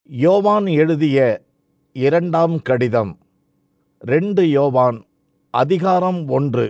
யோவான் எழுதிய இரண்டாம் கடிதம் ரெண்டு யோவான் அதிகாரம் ஒன்று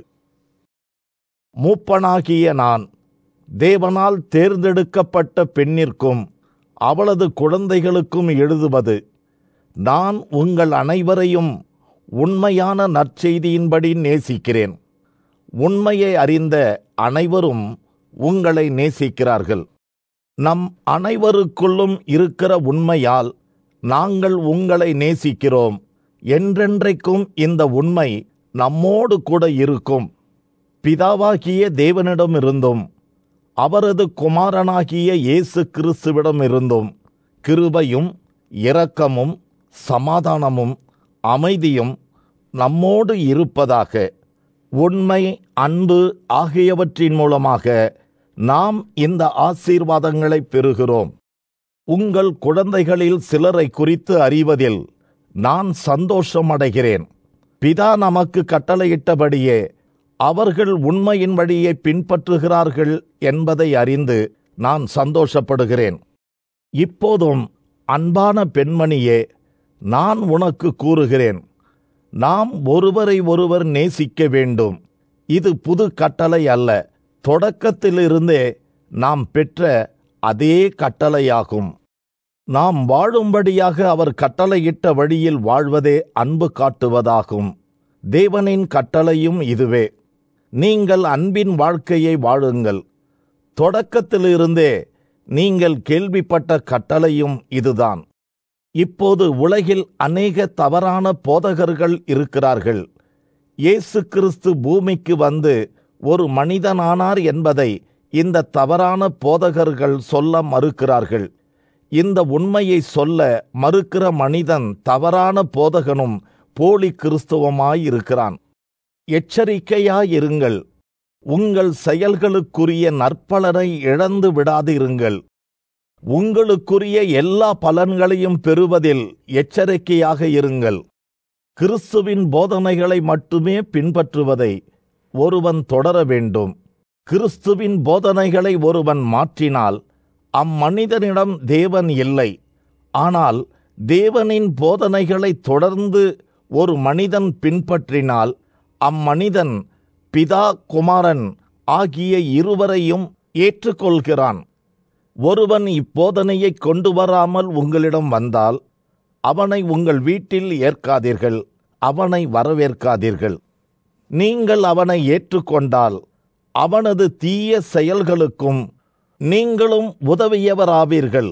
மூப்பனாகிய நான் தேவனால் தேர்ந்தெடுக்கப்பட்ட பெண்ணிற்கும் அவளது குழந்தைகளுக்கும் எழுதுவது நான் உங்கள் அனைவரையும் உண்மையான நற்செய்தியின்படி நேசிக்கிறேன் உண்மையை அறிந்த அனைவரும் உங்களை நேசிக்கிறார்கள் நம் அனைவருக்குள்ளும் இருக்கிற உண்மையால் நாங்கள் உங்களை நேசிக்கிறோம் என்றென்றைக்கும் இந்த உண்மை நம்மோடு கூட இருக்கும் பிதாவாகிய தேவனிடமிருந்தும் அவரது குமாரனாகிய இயேசு கிறிஸ்துவிடமிருந்தும் கிருபையும் இரக்கமும் சமாதானமும் அமைதியும் நம்மோடு இருப்பதாக உண்மை அன்பு ஆகியவற்றின் மூலமாக நாம் இந்த ஆசீர்வாதங்களை பெறுகிறோம் உங்கள் குழந்தைகளில் சிலரை குறித்து அறிவதில் நான் சந்தோஷமடைகிறேன் பிதா நமக்கு கட்டளையிட்டபடியே அவர்கள் உண்மையின் வழியை பின்பற்றுகிறார்கள் என்பதை அறிந்து நான் சந்தோஷப்படுகிறேன் இப்போதும் அன்பான பெண்மணியே நான் உனக்கு கூறுகிறேன் நாம் ஒருவரை ஒருவர் நேசிக்க வேண்டும் இது புது கட்டளை அல்ல தொடக்கத்திலிருந்தே நாம் பெற்ற அதே கட்டளையாகும் நாம் வாழும்படியாக அவர் கட்டளையிட்ட வழியில் வாழ்வதே அன்பு காட்டுவதாகும் தேவனின் கட்டளையும் இதுவே நீங்கள் அன்பின் வாழ்க்கையை வாழுங்கள் தொடக்கத்திலிருந்தே நீங்கள் கேள்விப்பட்ட கட்டளையும் இதுதான் இப்போது உலகில் அநேக தவறான போதகர்கள் இருக்கிறார்கள் இயேசு கிறிஸ்து பூமிக்கு வந்து ஒரு மனிதனானார் என்பதை இந்த தவறான போதகர்கள் சொல்ல மறுக்கிறார்கள் இந்த உண்மையை சொல்ல மறுக்கிற மனிதன் தவறான போதகனும் போலி கிறிஸ்துவமாயிருக்கிறான் எச்சரிக்கையாயிருங்கள் உங்கள் செயல்களுக்குரிய நற்பலனை இழந்து விடாதிருங்கள் உங்களுக்குரிய எல்லா பலன்களையும் பெறுவதில் எச்சரிக்கையாக இருங்கள் கிறிஸ்துவின் போதனைகளை மட்டுமே பின்பற்றுவதை ஒருவன் தொடர வேண்டும் கிறிஸ்துவின் போதனைகளை ஒருவன் மாற்றினால் அம்மனிதனிடம் தேவன் இல்லை ஆனால் தேவனின் போதனைகளை தொடர்ந்து ஒரு மனிதன் பின்பற்றினால் அம்மனிதன் பிதா குமாரன் ஆகிய இருவரையும் ஏற்றுக்கொள்கிறான் ஒருவன் இப்போதனையை கொண்டு வராமல் உங்களிடம் வந்தால் அவனை உங்கள் வீட்டில் ஏற்காதீர்கள் அவனை வரவேற்காதீர்கள் நீங்கள் அவனை ஏற்றுக்கொண்டால் அவனது தீய செயல்களுக்கும் நீங்களும் உதவியவராவீர்கள்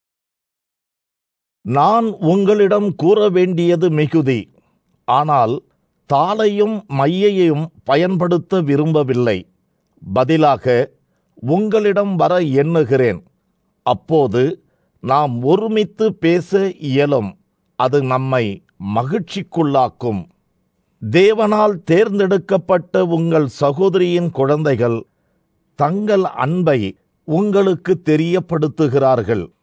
நான் உங்களிடம் கூற வேண்டியது மிகுதி ஆனால் தாளையும் மையையும் பயன்படுத்த விரும்பவில்லை பதிலாக உங்களிடம் வர எண்ணுகிறேன் அப்போது நாம் ஒருமித்து பேச இயலும் அது நம்மை மகிழ்ச்சிக்குள்ளாக்கும் தேவனால் தேர்ந்தெடுக்கப்பட்ட உங்கள் சகோதரியின் குழந்தைகள் தங்கள் அன்பை உங்களுக்கு தெரியப்படுத்துகிறார்கள்